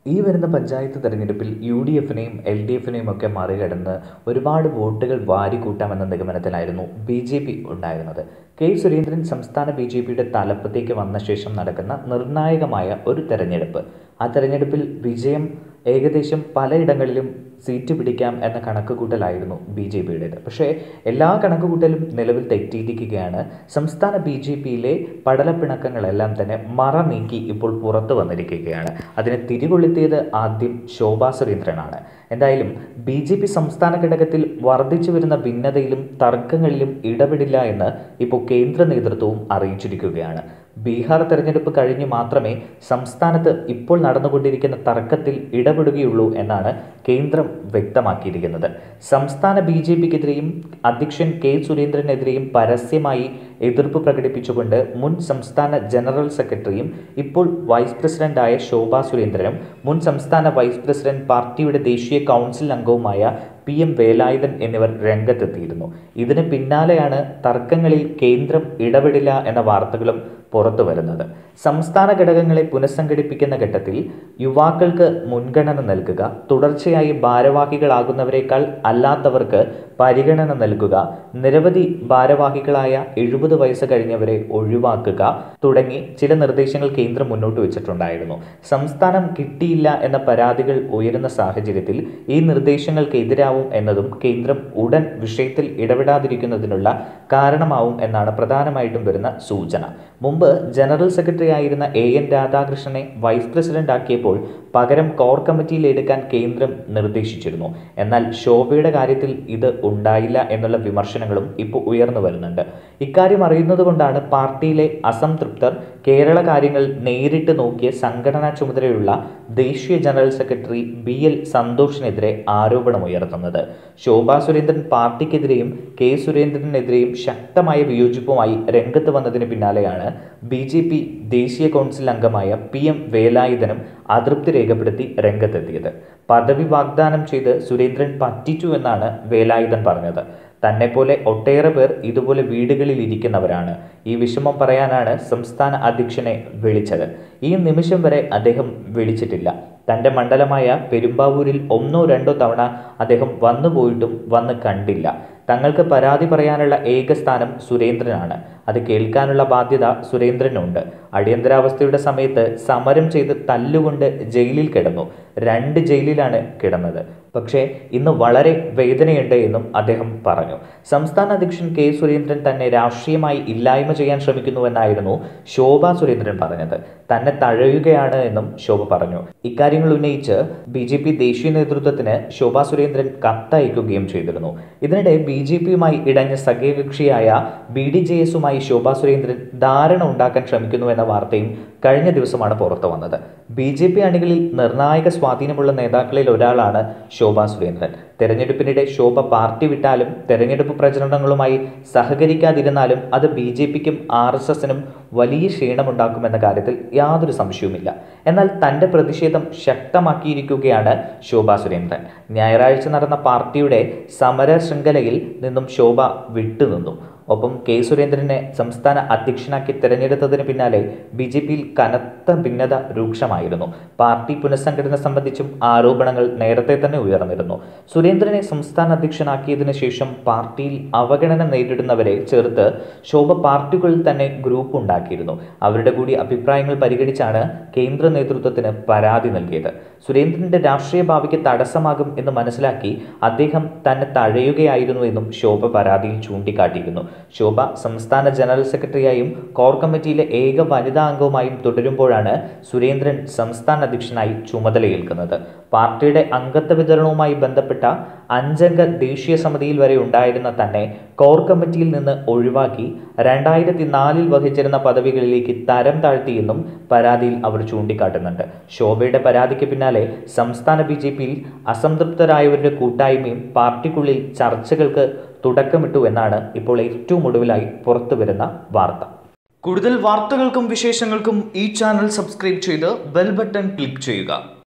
ഈ വരുന്ന പഞ്ചായത്ത് തെരഞ്ഞെടുപ്പിൽ യു ഡി എഫിനെയും എൽ ഡി എഫിനെയും ഒക്കെ മറികടന്ന് ഒരുപാട് വോട്ടുകൾ വാരിക്കൂട്ടാമെന്ന നിഗമനത്തിലായിരുന്നു ബി ജെ പി ഉണ്ടായിരുന്നത് കെ സുരേന്ദ്രൻ സംസ്ഥാന ബി ജെ പിയുടെ തലപ്പത്തേക്ക് വന്ന ശേഷം നടക്കുന്ന നിർണായകമായ ഒരു തെരഞ്ഞെടുപ്പ് ആ തെരഞ്ഞെടുപ്പിൽ വിജയം ഏകദേശം പലയിടങ്ങളിലും സീറ്റ് പിടിക്കാം എന്ന കണക്കുകൂട്ടലായിരുന്നു ബി ജെ പിയുടേത് പക്ഷേ എല്ലാ കണക്കുകൂട്ടലും നിലവിൽ തെറ്റിയിരിക്കുകയാണ് സംസ്ഥാന ബി ജെ പിയിലെ പടലപ്പിണക്കങ്ങളെല്ലാം തന്നെ മറ നീക്കി ഇപ്പോൾ പുറത്തു വന്നിരിക്കുകയാണ് അതിനെ തിരികൊളുത്തിയത് ആദ്യം ശോഭാ സുരേന്ദ്രനാണ് എന്തായാലും ബി ജെ പി സംസ്ഥാന ഘടകത്തിൽ വർദ്ധിച്ചു വരുന്ന ഭിന്നതയിലും തർക്കങ്ങളിലും ഇടപെടില്ല എന്ന് ഇപ്പോൾ കേന്ദ്ര നേതൃത്വവും അറിയിച്ചിരിക്കുകയാണ് ബീഹാർ തെരഞ്ഞെടുപ്പ് കഴിഞ്ഞ് മാത്രമേ സംസ്ഥാനത്ത് ഇപ്പോൾ നടന്നുകൊണ്ടിരിക്കുന്ന തർക്കത്തിൽ ഇടപെടുകയുള്ളൂ എന്നാണ് കേന്ദ്രം വ്യക്തമാക്കിയിരിക്കുന്നത് സംസ്ഥാന ബി ജെ പിക്കെതിരെയും അധ്യക്ഷൻ കെ സുരേന്ദ്രനെതിരെയും പരസ്യമായി എതിർപ്പ് പ്രകടിപ്പിച്ചുകൊണ്ട് മുൻ സംസ്ഥാന ജനറൽ സെക്രട്ടറിയും ഇപ്പോൾ വൈസ് പ്രസിഡന്റായ ശോഭാ സുരേന്ദ്രനും മുൻ സംസ്ഥാന വൈസ് പ്രസിഡന്റ് പാർട്ടിയുടെ ദേശീയ കൗൺസിൽ അംഗവുമായ പി എം വേലായുധൻ എന്നിവർ രംഗത്തെത്തിയിരുന്നു ഇതിന് പിന്നാലെയാണ് തർക്കങ്ങളിൽ കേന്ദ്രം ഇടപെടില്ല എന്ന വാർത്തകളും പുറത്തു വരുന്നത് സംസ്ഥാന ഘടകങ്ങളെ പുനഃസംഘടിപ്പിക്കുന്ന ഘട്ടത്തിൽ യുവാക്കൾക്ക് മുൻഗണന നൽകുക തുടർച്ചയായി ഭാരവാഹികളാകുന്നവരെക്കാൾ അല്ലാത്തവർക്ക് പരിഗണന നൽകുക നിരവധി ഭാരവാഹികളായ എഴുപത് വയസ്സ് കഴിഞ്ഞവരെ ഒഴിവാക്കുക തുടങ്ങി ചില നിർദ്ദേശങ്ങൾ കേന്ദ്രം മുന്നോട്ട് വെച്ചിട്ടുണ്ടായിരുന്നു സംസ്ഥാനം കിട്ടിയില്ല എന്ന പരാതികൾ ഉയരുന്ന സാഹചര്യത്തിൽ ഈ നിർദ്ദേശങ്ങൾക്കെതിരാവും എന്നതും കേന്ദ്രം ഉടൻ വിഷയത്തിൽ ഇടപെടാതിരിക്കുന്നതിനുള്ള കാരണമാവും എന്നാണ് പ്രധാനമായിട്ടും വരുന്ന സൂചന മുമ്പ് ജനറൽ സെക്രട്ടറി ആയിരുന്ന എ എൻ രാധാകൃഷ്ണനെ വൈസ് പ്രസിഡന്റ് ആക്കിയപ്പോൾ പകരം കോർ കമ്മിറ്റിയിൽ എടുക്കാൻ കേന്ദ്രം നിർദ്ദേശിച്ചിരുന്നു എന്നാൽ ശോഭയുടെ കാര്യത്തിൽ ഇത് ഉണ്ടായില്ല എന്നുള്ള വിമർശനങ്ങളും ഇപ്പോൾ ഉയർന്നു വരുന്നുണ്ട് ഇക്കാര്യം അറിയുന്നത് കൊണ്ടാണ് പാർട്ടിയിലെ അസംതൃപ്തർ കേരള കാര്യങ്ങൾ നേരിട്ട് നോക്കിയ സംഘടനാ ചുമതലയുള്ള ദേശീയ ജനറൽ സെക്രട്ടറി ബി എൽ സന്തോഷിനെതിരെ ആരോപണമുയർത്തുന്നത് ശോഭാ സുരേന്ദ്രൻ പാർട്ടിക്കെതിരെയും കെ സുരേന്ദ്രനെതിരെയും ശക്തമായ വിയോജിപ്പുമായി രംഗത്ത് വന്നതിന് പിന്നാലെയാണ് ബി ജെ പി ദേശീയ കൗൺസിൽ അംഗമായ പി എം വേലായുധനും അതൃപ്തി രേഖപ്പെടുത്തി രംഗത്തെത്തിയത് പദവി വാഗ്ദാനം ചെയ്ത് സുരേന്ദ്രൻ പറ്റിച്ചു എന്നാണ് വേലായുധൻ പറഞ്ഞത് തന്നെപ്പോലെ ഒട്ടേറെ പേർ ഇതുപോലെ വീടുകളിൽ ഇരിക്കുന്നവരാണ് ഈ വിഷമം പറയാനാണ് സംസ്ഥാന അധ്യക്ഷനെ വിളിച്ചത് ഈ നിമിഷം വരെ അദ്ദേഹം വിളിച്ചിട്ടില്ല തൻ്റെ മണ്ഡലമായ പെരുമ്പാവൂരിൽ ഒന്നോ രണ്ടോ തവണ അദ്ദേഹം വന്നു പോയിട്ടും വന്ന് കണ്ടില്ല തങ്ങൾക്ക് പരാതി പറയാനുള്ള ഏക സ്ഥാനം സുരേന്ദ്രനാണ് അത് കേൾക്കാനുള്ള ബാധ്യത സുരേന്ദ്രനുണ്ട് അടിയന്തരാവസ്ഥയുടെ സമയത്ത് സമരം ചെയ്ത് തല്ലുകൊണ്ട് ജയിലിൽ കിടന്നു രണ്ട് ജയിലിലാണ് കിടന്നത് പക്ഷേ ഇന്ന് വളരെ വേദനയുണ്ട് എന്നും അദ്ദേഹം പറഞ്ഞു സംസ്ഥാന അധ്യക്ഷൻ കെ സുരേന്ദ്രൻ തന്നെ രാഷ്ട്രീയമായി ഇല്ലായ്മ ചെയ്യാൻ ശ്രമിക്കുന്നുവെന്നായിരുന്നു ശോഭ സുരേന്ദ്രൻ പറഞ്ഞത് തന്നെ തഴയുകയാണ് എന്നും ശോഭ പറഞ്ഞു ഇക്കാര്യങ്ങൾ ഉന്നയിച്ച് ബി ജെ പി ദേശീയ നേതൃത്വത്തിന് ശോഭ സുരേന്ദ്രൻ കത്തയക്കുകയും ചെയ്തിരുന്നു ഇതിനിടെ ബി ജെ പിയുമായി ഇടഞ്ഞ സഖ്യകക്ഷിയായ ബി ഡി ജെ എസുമായി ശോഭ സുരേന്ദ്രൻ ധാരണ ഉണ്ടാക്കാൻ ശ്രമിക്കുന്നുവെന്ന വാർത്തയും കഴിഞ്ഞ ദിവസമാണ് പുറത്തു വന്നത് ബി ജെ പി അണികളിൽ നിർണായക സ്വാധീനമുള്ള നേതാക്കളിൽ ഒരാളാണ് ശോഭ സുരേന്ദ്രൻ തെരഞ്ഞെടുപ്പിനിടെ ശോഭ പാർട്ടി വിട്ടാലും തെരഞ്ഞെടുപ്പ് പ്രചരണങ്ങളുമായി സഹകരിക്കാതിരുന്നാലും അത് ബി ജെ പിക്കും ആർ എസ് എസിനും വലിയ ക്ഷീണമുണ്ടാക്കുമെന്ന കാര്യത്തിൽ യാതൊരു സംശയവുമില്ല എന്നാൽ തന്റെ പ്രതിഷേധം ശക്തമാക്കിയിരിക്കുകയാണ് ശോഭ സുരേന്ദ്രൻ ഞായറാഴ്ച നടന്ന പാർട്ടിയുടെ സമര ശൃംഖലയിൽ നിന്നും ശോഭ വിട്ടുനിന്നു ഒപ്പം കെ സുരേന്ദ്രനെ സംസ്ഥാന അധ്യക്ഷനാക്കി തെരഞ്ഞെടുത്തതിന് പിന്നാലെ ബി ജെ പിയിൽ കനത്ത ഭിന്നത രൂക്ഷമായിരുന്നു പാർട്ടി പുനഃസംഘടന സംബന്ധിച്ചും ആരോപണങ്ങൾ നേരത്തെ തന്നെ ഉയർന്നിരുന്നു സുരേന്ദ്രനെ സംസ്ഥാന അധ്യക്ഷനാക്കിയതിനു ശേഷം പാർട്ടിയിൽ അവഗണന നേരിടുന്നവരെ ചേർത്ത് ശോഭ പാർട്ടികളിൽ തന്നെ ഗ്രൂപ്പ് ഉണ്ടാക്കിയിരുന്നു അവരുടെ കൂടി അഭിപ്രായങ്ങൾ പരിഗണിച്ചാണ് കേന്ദ്ര നേതൃത്വത്തിന് പരാതി നൽകിയത് സുരേന്ദ്രന്റെ രാഷ്ട്രീയ ഭാവിക്ക് തടസ്സമാകും എന്ന് മനസ്സിലാക്കി അദ്ദേഹം തന്നെ തഴയുകയായിരുന്നു എന്നും ശോഭ പരാതിയിൽ ചൂണ്ടിക്കാട്ടിയിരുന്നു ശോഭ സംസ്ഥാന ജനറൽ സെക്രട്ടറിയായും കോർ കമ്മിറ്റിയിലെ ഏക വനിതാ അംഗവുമായും തുടരുമ്പോഴാണ് സുരേന്ദ്രൻ സംസ്ഥാന അധ്യക്ഷനായി ചുമതലയേൽക്കുന്നത് പാർട്ടിയുടെ അംഗത്വ വിതരണവുമായി ബന്ധപ്പെട്ട അഞ്ചംഗ ദേശീയ സമിതിയിൽ വരെ ഉണ്ടായിരുന്ന തന്നെ കോർ കമ്മിറ്റിയിൽ നിന്ന് ഒഴിവാക്കി രണ്ടായിരത്തി നാലിൽ വഹിച്ചിരുന്ന പദവികളിലേക്ക് തരം താഴ്ത്തിയെന്നും പരാതിയിൽ അവർ ചൂണ്ടിക്കാട്ടുന്നുണ്ട് ശോഭയുടെ പരാതിക്ക് പിന്നാലെ സംസ്ഥാന ബി ജെ പിയിൽ അസംതൃപ്തരായവരുടെ കൂട്ടായ്മയും പാർട്ടിക്കുള്ളിൽ ചർച്ചകൾക്ക് തുടക്കമിട്ടു എന്നാണ് ഇപ്പോൾ ഏറ്റവും ഒടുവിലായി പുറത്തു വരുന്ന വാർത്ത കൂടുതൽ വാർത്തകൾക്കും വിശേഷങ്ങൾക്കും ഈ ചാനൽ സബ്സ്ക്രൈബ് ചെയ്ത് ബെൽ ബട്ടൺ ക്ലിക്ക് ചെയ്യുക